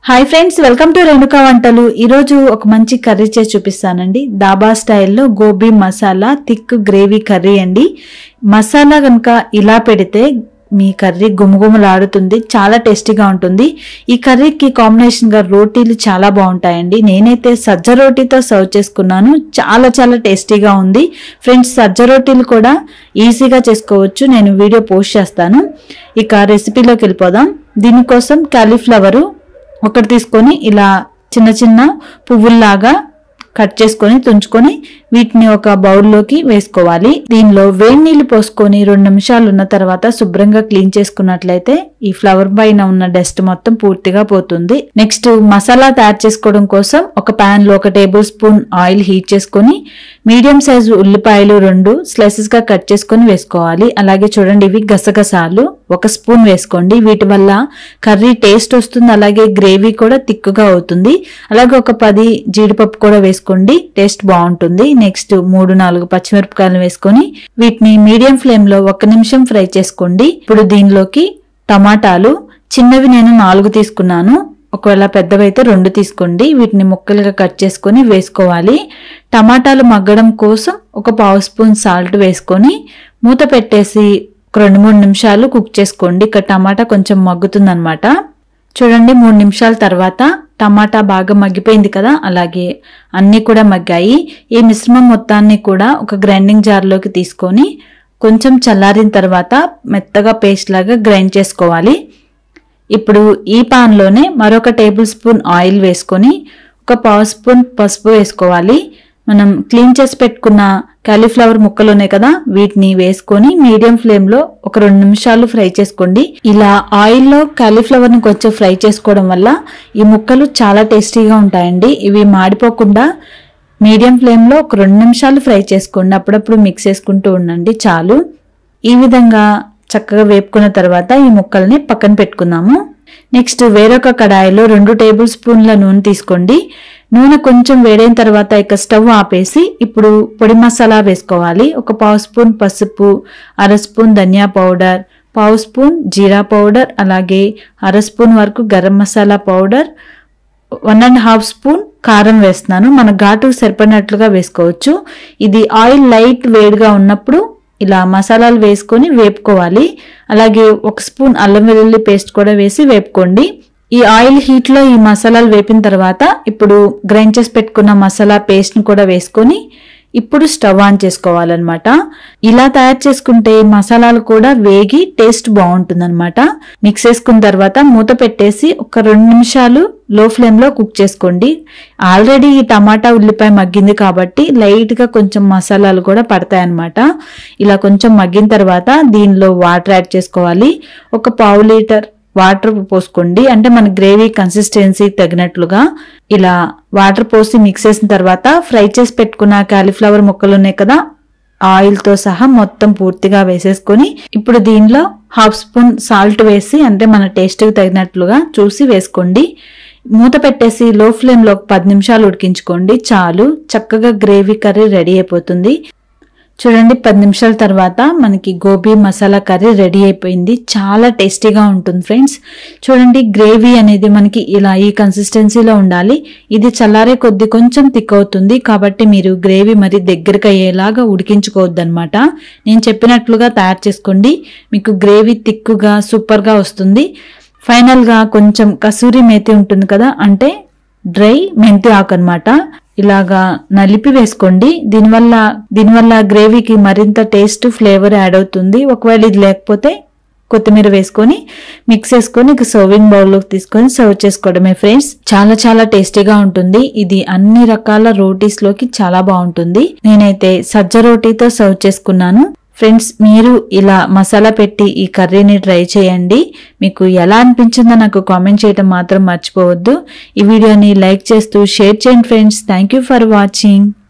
hi friends welcome to Renuka వంటలు ఈరోజు ఒక మంచి కర్రీ చేసి చూపిస్తానండి దాబా స్టైల్లో gobi masala thick gravy curry అండి మసాలా కనుక ఇలా పెడితే మీ కర్రీ గుమగుమలాడుతుంది చాలా టేస్టీగా ఉంటుంది ఈ కర్రీకి కాంబినేషన్ గా రోటీలు చాలా బాగుంటాయండి నేనైతే సజ్జ రోటీతో సర్వ్ చేసుకున్నాను చాలా చాలా టేస్టీగా ఉంది ఫ్రెండ్స్ సజ్జ రోటీలు కూడా ఈజీగా చేసుకోవచ్చు నేను వీడియో పోస్ట్ చేస్తాను ఇక రెసిపీలోకి వెళ్ళిపోదాం దీనికోసం కాలీఫ్లవరు ఒకటి తీసుకొని ఇలా చిన్న చిన్న పువ్వుల్లాగా కట్ చేసుకొని తుంచుకొని వీటిని ఒక బౌల్లోకి వేసుకోవాలి దీనిలో వేడి నీళ్లు పోసుకొని రెండు నిమిషాలు ఉన్న తర్వాత శుభ్రంగా క్లీన్ చేసుకున్నట్లయితే ఈ ఫ్లవర్ పైన ఉన్న డస్ట్ మొత్తం పూర్తిగా పోతుంది నెక్స్ట్ మసాలా తయారు చేసుకోవడం కోసం ఒక పాన్ లో ఒక టేబుల్ స్పూన్ ఆయిల్ హీట్ చేసుకొని మీడియం సైజు ఉల్లిపాయలు రెండు స్లైసెస్ గా కట్ చేసుకొని వేసుకోవాలి అలాగే చూడండి ఇవి గసగసాలు ఒక స్పూన్ వేసుకోండి వీటి వల్ల కర్రీ టేస్ట్ వస్తుంది అలాగే గ్రేవీ కూడా తిక్కుగా అవుతుంది అలాగే ఒక పది జీడిపప్పు కూడా వేసుకోండి టేస్ట్ బాగుంటుంది నెక్స్ట్ మూడు నాలుగు పచ్చిమిరపకాయలు వేసుకొని వీటిని మీడియం ఫ్లేమ్ లో ఒక నిమిషం ఫ్రై చేసుకోండి ఇప్పుడు దీనిలోకి టమాటాలు చిన్నవి నేను నాలుగు తీసుకున్నాను ఒకవేళ పెద్దవైతే రెండు తీసుకోండి వీటిని ముక్కలుగా కట్ చేసుకొని వేసుకోవాలి టమాటాలు మగ్గడం కోసం ఒక పావు స్పూన్ సాల్ట్ వేసుకొని మూత పెట్టేసి ఒక రెండు మూడు నిమిషాలు కుక్ చేసుకోండి ఇక్కడ టమాటా కొంచెం మగ్గుతుందన్నమాట చూడండి మూడు నిమిషాల తర్వాత టమాటా బాగా మగ్గిపోయింది కదా అలాగే అన్నీ కూడా మగ్గాయి ఈ మిశ్రమం మొత్తాన్ని కూడా ఒక గ్రైండింగ్ జార్లోకి తీసుకొని కొంచెం చల్లారిన తర్వాత మెత్తగా పేస్ట్ లాగా గ్రైండ్ చేసుకోవాలి ఇప్పుడు ఈ పాన్లోనే మరొక టేబుల్ స్పూన్ ఆయిల్ వేసుకొని ఒక పావు స్పూన్ పసుపు వేసుకోవాలి మనం క్లీన్ చేసి పెట్టుకున్న కాలీఫ్లవర్ ముక్కలు ఉన్నాయి కదా వీటిని వేసుకొని మీడియం ఫ్లేమ్ లో ఒక రెండు నిమిషాలు ఫ్రై చేసుకోండి ఇలా ఆయిల్లో కాలీఫ్లవర్ ని కొంచెం ఫ్రై చేసుకోవడం వల్ల ఈ ముక్కలు చాలా టేస్టీగా ఉంటాయండి ఇవి మాడిపోకుండా మీడియం ఫ్లేమ్ లో ఒక రెండు నిమిషాలు ఫ్రై చేసుకోండి అప్పుడప్పుడు మిక్స్ చేసుకుంటూ ఉండండి చాలు ఈ విధంగా చక్కగా వేపుకున్న తర్వాత ఈ ముక్కల్ని పక్కన పెట్టుకుందాము నెక్స్ట్ వేరొక కడాయిలో రెండు టేబుల్ స్పూన్ల నూనె తీసుకోండి నూనె కొంచెం వేడైన తర్వాత ఇక స్టవ్ ఆపేసి ఇప్పుడు పొడి మసాలా వేసుకోవాలి ఒక పావు స్పూన్ పసుపు అర స్పూన్ ధనియా పౌడర్ పావు స్పూన్ జీరా పౌడర్ అలాగే అర స్పూన్ వరకు garam masala powder one and half spoon కారం వేస్తున్నాను మన ఘాటుకు సరిపడినట్లుగా వేసుకోవచ్చు ఇది ఆయిల్ లైట్ వేడిగా ఉన్నప్పుడు ఇలా మసాలాలు వేసుకొని వేపుకోవాలి అలాగే ఒక స్పూన్ అల్లం వెల్లుల్లి పేస్ట్ కూడా వేసి వేపుకోండి ఈ ఆయిల్ హీట్ లో ఈ మసాలాలు వేపిన తర్వాత ఇప్పుడు గ్రైండ్ చేసి పెట్టుకున్న మసాలా పేస్ట్ ని కూడా వేసుకొని ఇప్పుడు స్టవ్ ఆన్ చేసుకోవాలన్నమాట ఇలా తయారు చేసుకుంటే మసాలాలు కూడా వేగి టేస్ట్ బాగుంటుందన్నమాట మిక్స్ చేసుకున్న తర్వాత మూత పెట్టేసి ఒక రెండు నిమిషాలు లో ఫ్లేమ్ లో కుక్ చేసుకోండి ఆల్రెడీ ఈ టమాటా ఉల్లిపాయ మగ్గింది కాబట్టి లైట్ గా కొంచెం మసాలాలు కూడా పడతాయి అన్నమాట ఇలా కొంచెం మగ్గిన తర్వాత దీనిలో వాటర్ యాడ్ చేసుకోవాలి ఒక పావు లీటర్ వాటర్ పోసుకోండి అంటే మన గ్రేవీ కన్సిస్టెన్సీ తగినట్లుగా ఇలా వాటర్ పోసి మిక్స్ చేసిన తర్వాత ఫ్రై చేసి పెట్టుకున్న కాలీఫ్లవర్ ముక్కలు ఉన్నాయి కదా ఆయిల్ తో సహా మొత్తం పూర్తిగా వేసేసుకొని ఇప్పుడు దీనిలో హాఫ్ స్పూన్ సాల్ట్ వేసి అంటే మన టేస్ట్ కి తగినట్లుగా చూసి వేసుకోండి మూత పెట్టేసి లో ఫ్లేమ్ లో ఒక పది నిమిషాలు ఉడికించుకోండి చాలు చక్కగా గ్రేవీ కర్రీ రెడీ అయిపోతుంది చూడండి పది నిమిషాల తర్వాత మనకి గోబీ మసాలా కర్రీ రెడీ అయిపోయింది చాలా టేస్టీగా ఉంటుంది ఫ్రెండ్స్ చూడండి గ్రేవీ అనేది మనకి ఇలా ఈ కన్సిస్టెన్సీలో ఉండాలి ఇది చల్లారే కొద్ది కొంచెం థిక్ అవుతుంది కాబట్టి మీరు గ్రేవీ మరి దగ్గరికి అయ్యేలాగా ఉడికించుకోవద్దు అనమాట నేను చెప్పినట్లుగా తయారు చేసుకోండి మీకు గ్రేవీ థిక్గా సూపర్గా వస్తుంది ఫైనల్గా కొంచెం కసూరి మేతి ఉంటుంది కదా అంటే డ్రై మెంతి ఆకు అనమాట ఇలాగా నలిపి వేసుకోండి దీనివల్ల దీనివల్ల గ్రేవీకి మరింత టేస్ట్ ఫ్లేవర్ యాడ్ అవుతుంది ఒకవేళ ఇది లేకపోతే కొత్తిమీర వేసుకొని మిక్స్ చేసుకొని ఇక సర్వింగ్ బౌల్లోకి తీసుకొని సర్వ్ చేసుకోవడమే ఫ్రెండ్స్ చాలా చాలా టేస్టీగా ఉంటుంది ఇది అన్ని రకాల రోటీస్ లోకి చాలా బాగుంటుంది నేనైతే సజ్జ రోటీతో సర్వ్ చేసుకున్నాను ఫ్రెండ్స్ మీరు ఇలా మసాలా పెట్టి ఈ కర్రీని ట్రై చేయండి మీకు ఎలా అనిపించిందో నాకు కామెంట్ చేయడం మాత్రం మర్చిపోవద్దు ఈ వీడియోని లైక్ చేస్తూ షేర్ చేయండి friends thank you for watching